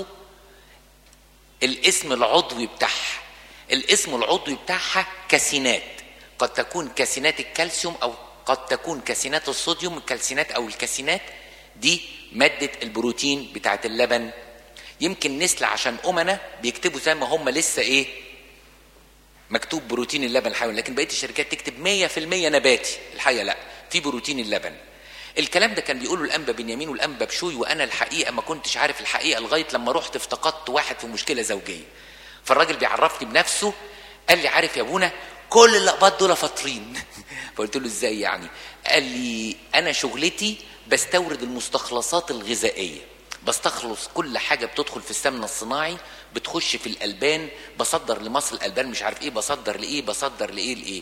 الاسم العضوي بتاعها الاسم العضوي بتاعها كاسينات قد تكون كاسينات الكالسيوم او قد تكون كاسينات الصوديوم الكالسينات او الكاسينات دي مادة البروتين بتاعت اللبن يمكن نسل عشان أمنا بيكتبوا زي ما هم لسه ايه مكتوب بروتين اللبن الحيواني لكن بقيه الشركات تكتب 100% نباتي الحقيقه لا في بروتين اللبن الكلام ده كان بيقوله الانبا بنيامين والانبا بشوي وانا الحقيقه ما كنتش عارف الحقيقه لغايه لما رحت افتقدت واحد في مشكله زوجيه فالراجل بيعرفني بنفسه قال لي عارف يا ابونا كل اللقبات دول فاطرين فقلت له ازاي يعني قال لي انا شغلتي بستورد المستخلصات الغذائيه بستخلص كل حاجة بتدخل في السمن الصناعي بتخش في الألبان بصدر لمصر الألبان مش عارف إيه بصدر لإيه بصدر لإيه لإيه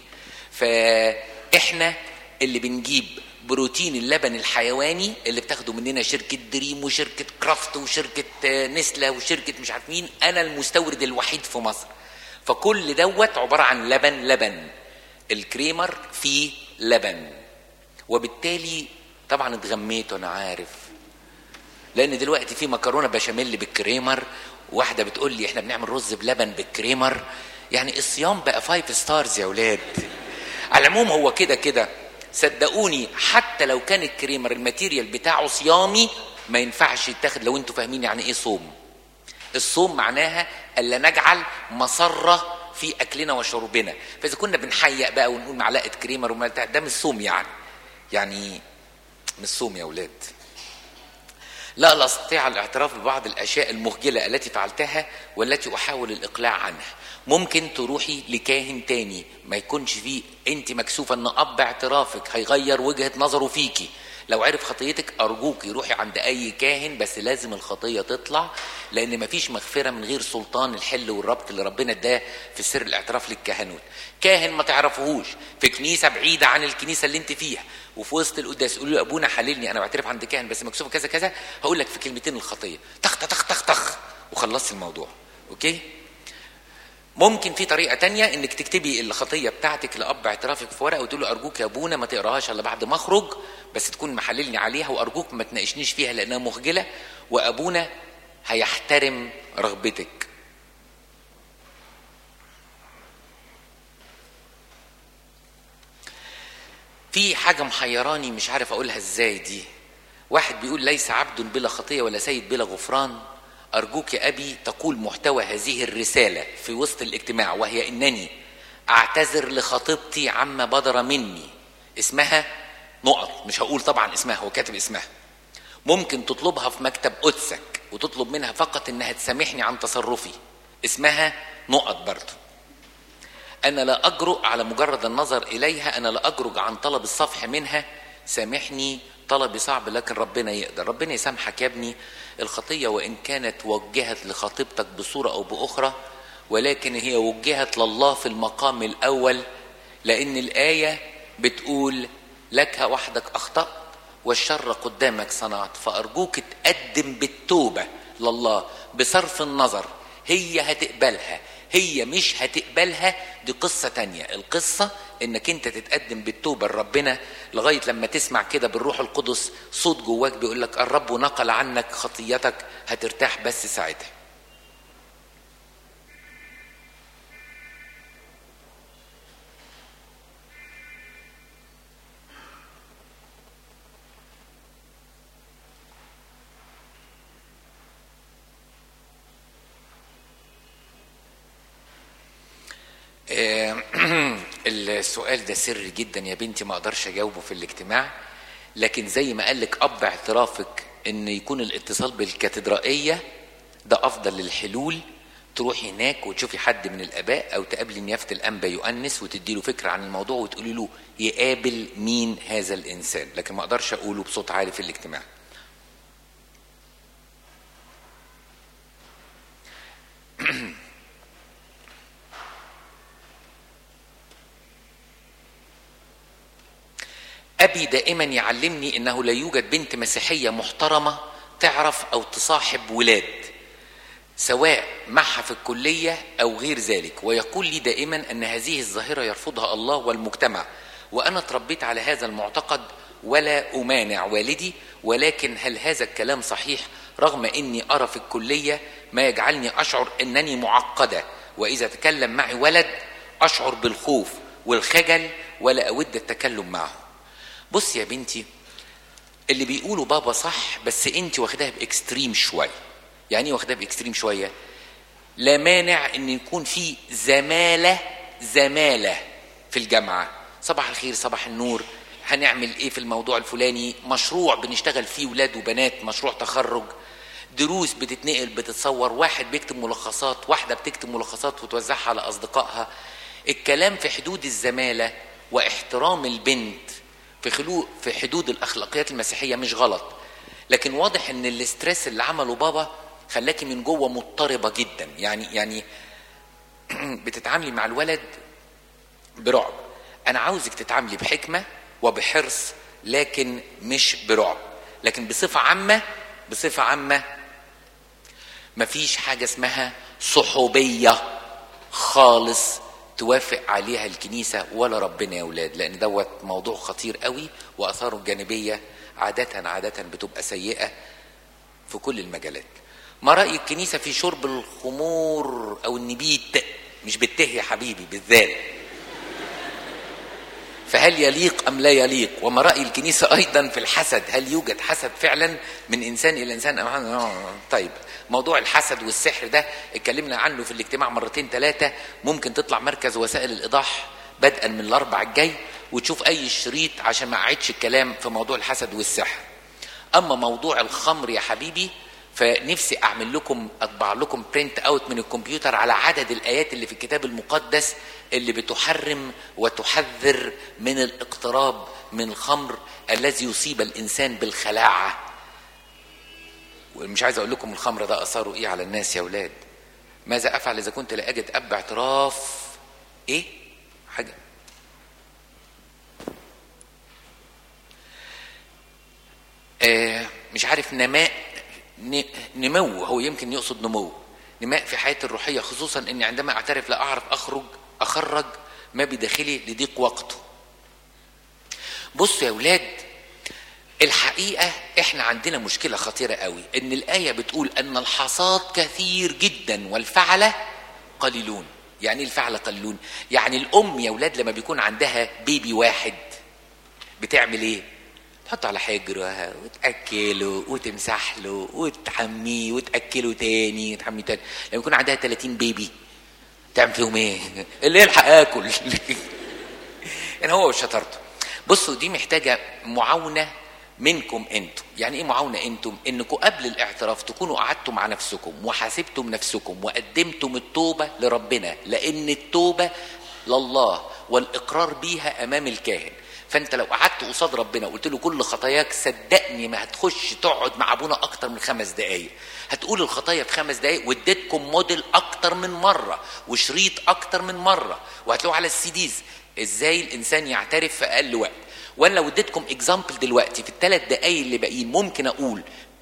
فإحنا اللي بنجيب بروتين اللبن الحيواني اللي بتاخده مننا شركة دريم وشركة كرافت وشركة نسلة وشركة مش عارف مين أنا المستورد الوحيد في مصر فكل دوت عبارة عن لبن لبن الكريمر فيه لبن وبالتالي طبعا اتغميت وانا عارف لان دلوقتي في مكرونه بشاميل بالكريمر واحده بتقول لي احنا بنعمل رز بلبن بالكريمر يعني الصيام بقى فايف ستارز يا ولاد على العموم هو كده كده صدقوني حتى لو كان الكريمر الماتيريال بتاعه صيامي ما ينفعش يتاخد لو انتوا فاهمين يعني ايه صوم الصوم معناها الا نجعل مسره في اكلنا وشربنا فاذا كنا بنحيق بقى ونقول معلقه كريمر ومعلقه ده مش صوم يعني يعني مش صوم يا اولاد لا لا استطيع الاعتراف ببعض الاشياء المخجله التي فعلتها والتي احاول الاقلاع عنها ممكن تروحي لكاهن تاني ما يكونش فيه انت مكسوفه ان اب اعترافك هيغير وجهه نظره فيكي لو عرف خطيتك ارجوك روحي عند اي كاهن بس لازم الخطيه تطلع لان مفيش مغفره من غير سلطان الحل والربط اللي ربنا اداه في سر الاعتراف للكهنوت كاهن ما تعرفوهوش في كنيسه بعيده عن الكنيسه اللي انت فيها وفي وسط القداس يقول له ابونا حللني انا بعترف عند كاهن بس مكسوف كذا كذا هقول لك في كلمتين الخطيه تخ تخ تخ تخ وخلصت الموضوع اوكي ممكن في طريقة تانية انك تكتبي الخطية بتاعتك لأب اعترافك في ورقة وتقول له أرجوك يا أبونا ما تقراهاش إلا بعد ما أخرج بس تكون محللني عليها وأرجوك ما تناقشنيش فيها لأنها مخجلة وأبونا هيحترم رغبتك. في حاجة محيراني مش عارف أقولها إزاي دي. واحد بيقول ليس عبد بلا خطية ولا سيد بلا غفران أرجوك يا أبي تقول محتوى هذه الرسالة في وسط الاجتماع وهي إنني أعتذر لخطيبتي عما بدر مني اسمها نقط مش هقول طبعا اسمها هو كاتب اسمها ممكن تطلبها في مكتب قدسك وتطلب منها فقط إنها تسامحني عن تصرفي اسمها نقط برضه أنا لا أجرؤ على مجرد النظر إليها أنا لا أجرؤ عن طلب الصفح منها سامحني طلبي صعب لكن ربنا يقدر ربنا يسامحك يا ابني الخطية وإن كانت وجهت لخطيبتك بصورة أو بأخرى ولكن هي وجهت لله في المقام الأول لأن الآية بتقول لك وحدك أخطأت والشر قدامك صنعت فأرجوك تقدم بالتوبة لله بصرف النظر هي هتقبلها هي مش هتقبلها دي قصة تانية القصة انك انت تتقدم بالتوبة لربنا لغاية لما تسمع كده بالروح القدس صوت جواك بيقول لك الرب نقل عنك خطيتك هترتاح بس ساعتها السؤال ده سري جدا يا بنتي ما اقدرش اجاوبه في الاجتماع لكن زي ما قال لك اب اعترافك ان يكون الاتصال بالكاتدرائيه ده افضل للحلول تروحي هناك وتشوفي حد من الاباء او تقابلي نيافه الانبا يؤنس وتدي له فكره عن الموضوع وتقولي له يقابل مين هذا الانسان لكن ما اقدرش اقوله بصوت عالي في الاجتماع أبي دائما يعلمني أنه لا يوجد بنت مسيحية محترمة تعرف أو تصاحب ولاد سواء معها في الكلية أو غير ذلك ويقول لي دائما أن هذه الظاهرة يرفضها الله والمجتمع وأنا تربيت على هذا المعتقد ولا أمانع والدي ولكن هل هذا الكلام صحيح رغم أني أرى في الكلية ما يجعلني أشعر أنني معقدة وإذا تكلم معي ولد أشعر بالخوف والخجل ولا أود التكلم معه بص يا بنتي اللي بيقولوا بابا صح بس انت واخداها باكستريم شويه يعني ايه واخداها باكستريم شويه لا مانع ان يكون في زماله زماله في الجامعه صباح الخير صباح النور هنعمل ايه في الموضوع الفلاني مشروع بنشتغل فيه ولاد وبنات مشروع تخرج دروس بتتنقل بتتصور واحد بيكتب ملخصات واحده بتكتب ملخصات وتوزعها على اصدقائها الكلام في حدود الزماله واحترام البنت في خلو في حدود الاخلاقيات المسيحيه مش غلط لكن واضح ان الاسترس اللي عمله بابا خلاكي من جوه مضطربه جدا يعني يعني بتتعاملي مع الولد برعب انا عاوزك تتعاملي بحكمه وبحرص لكن مش برعب لكن بصفه عامه بصفه عامه مفيش حاجه اسمها صحوبيه خالص توافق عليها الكنيسة ولا ربنا يا أولاد لأن دوت موضوع خطير قوي وأثاره الجانبية عادة عادة بتبقى سيئة في كل المجالات ما رأي الكنيسة في شرب الخمور أو النبيت مش بالته يا حبيبي بالذال فهل يليق ام لا يليق وما راي الكنيسه ايضا في الحسد هل يوجد حسد فعلا من انسان الى انسان أم آه، طيب موضوع الحسد والسحر ده اتكلمنا عنه في الاجتماع مرتين ثلاثه ممكن تطلع مركز وسائل الايضاح بدءا من الاربع الجاي وتشوف اي شريط عشان ما اعيدش الكلام في موضوع الحسد والسحر اما موضوع الخمر يا حبيبي فنفسي اعمل لكم اطبع لكم برنت اوت من الكمبيوتر على عدد الايات اللي في الكتاب المقدس اللي بتحرم وتحذر من الاقتراب من الخمر الذي يصيب الانسان بالخلاعه ومش عايز اقول لكم الخمر ده اثاره ايه على الناس يا اولاد ماذا افعل اذا كنت لا اجد اب اعتراف ايه حاجه آه مش عارف نماء نمو هو يمكن يقصد نمو نماء في حياتي الروحيه خصوصا اني عندما اعترف لا اعرف اخرج اخرج ما بداخلي لضيق وقته بصوا يا اولاد الحقيقه احنا عندنا مشكله خطيره قوي ان الايه بتقول ان الحصاد كثير جدا والفعله قليلون يعني ايه الفعله قليلون يعني الام يا اولاد لما بيكون عندها بيبي واحد بتعمل ايه تحطه على حجرها وتاكله وتمسح له وتحميه وتاكله تاني وتحميه تاني لما يكون عندها 30 بيبي تعمل فيهم ايه اللي يلحق اكل يعني هو وشطارته بصوا دي محتاجه معاونه منكم انتم يعني ايه معاونه انتم انكم قبل الاعتراف تكونوا قعدتوا مع نفسكم وحاسبتم نفسكم وقدمتم التوبه لربنا لان التوبه لله والاقرار بيها امام الكاهن فانت لو قعدت قصاد ربنا وقلت له كل خطاياك صدقني ما هتخش تقعد مع ابونا اكتر من خمس دقايق هتقول الخطايا في خمس دقايق واديتكم موديل اكتر من مره وشريط اكتر من مره وهتلاقوه على السيديز ازاي الانسان يعترف في اقل وقت وانا لو اديتكم اكزامبل دلوقتي في الثلاث دقايق اللي باقيين ممكن اقول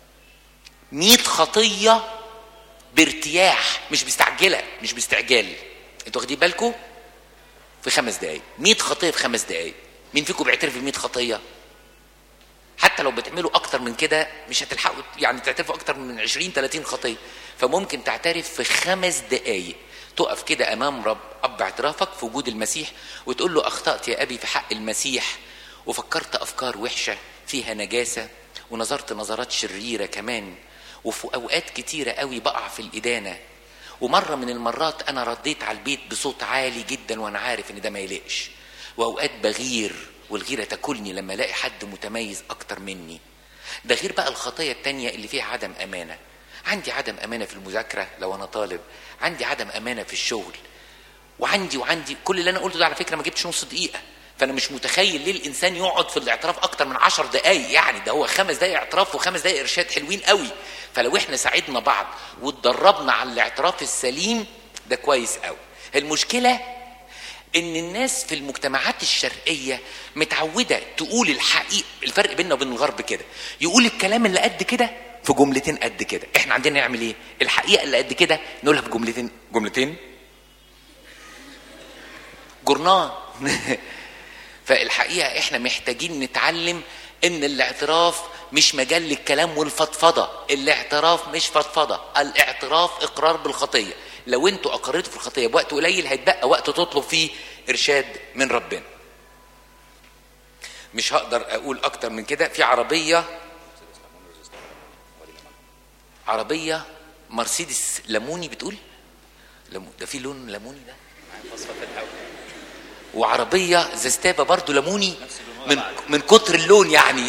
100 خطيه بارتياح مش مستعجله مش باستعجال انتوا واخدين بالكم في خمس دقايق 100 خطيه في خمس دقايق مين فيكم بيعترف ب 100 خطيه حتى لو بتعملوا اكتر من كده مش هتلحقوا يعني تعترفوا اكتر من 20 30 خطيه فممكن تعترف في خمس دقايق تقف كده امام رب اب اعترافك في وجود المسيح وتقول له اخطات يا ابي في حق المسيح وفكرت افكار وحشه فيها نجاسه ونظرت نظرات شريره كمان وفي اوقات كتيره قوي بقع في الادانه ومره من المرات انا رديت على البيت بصوت عالي جدا وانا عارف ان ده ما يليقش واوقات بغير والغيره تاكلني لما الاقي حد متميز اكتر مني ده غير بقى الخطايا التانية اللي فيها عدم امانه عندي عدم امانه في المذاكره لو انا طالب عندي عدم امانه في الشغل وعندي وعندي كل اللي انا قلته ده على فكره ما جبتش نص دقيقه فانا مش متخيل ليه الانسان يقعد في الاعتراف اكتر من عشر دقايق يعني ده هو خمس دقايق اعتراف وخمس دقايق ارشاد حلوين قوي فلو احنا ساعدنا بعض واتدربنا على الاعتراف السليم ده كويس قوي المشكله ان الناس في المجتمعات الشرقيه متعوده تقول الحقيقه الفرق بيننا وبين الغرب كده يقول الكلام اللي قد كده في جملتين قد كده احنا عندنا نعمل ايه الحقيقه اللي قد كده نقولها في جملتين جملتين جورنان فالحقيقه احنا محتاجين نتعلم ان الاعتراف مش مجال للكلام والفضفضه الاعتراف مش فضفضه الاعتراف اقرار بالخطيه لو انتوا اقريتوا في الخطيه بوقت قليل هيتبقى وقت تطلب فيه ارشاد من ربنا مش هقدر اقول اكتر من كده في عربيه عربيه مرسيدس ليموني بتقول لمو ده في لون ليموني ده وعربيه زستافه برضو ليموني من من كتر اللون يعني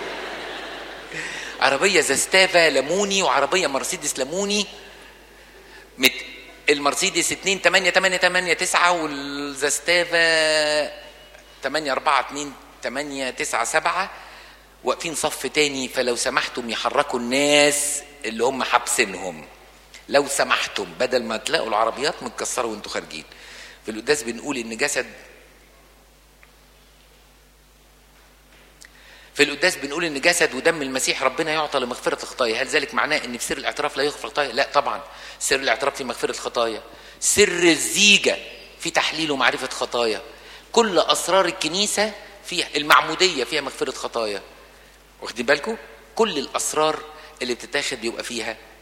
عربيه زستافه ليموني وعربيه مرسيدس ليموني مت المرسيدس 2 8 8 8 9 والزستافا 8 4 2 8 9 7 واقفين صف تاني فلو سمحتم يحركوا الناس اللي هم حابسينهم لو سمحتم بدل ما تلاقوا العربيات متكسره وانتوا خارجين في القداس بنقول ان جسد في القداس بنقول ان جسد ودم المسيح ربنا يعطى لمغفره الخطايا هل ذلك معناه ان في سر الاعتراف لا يغفر الخطايا لا طبعا سر الاعتراف في مغفره الخطايا سر الزيجه في تحليل ومعرفه خطايا كل اسرار الكنيسه فيها المعموديه فيها مغفره خطايا واخدين بالكم كل الاسرار اللي بتتاخد بيبقى فيها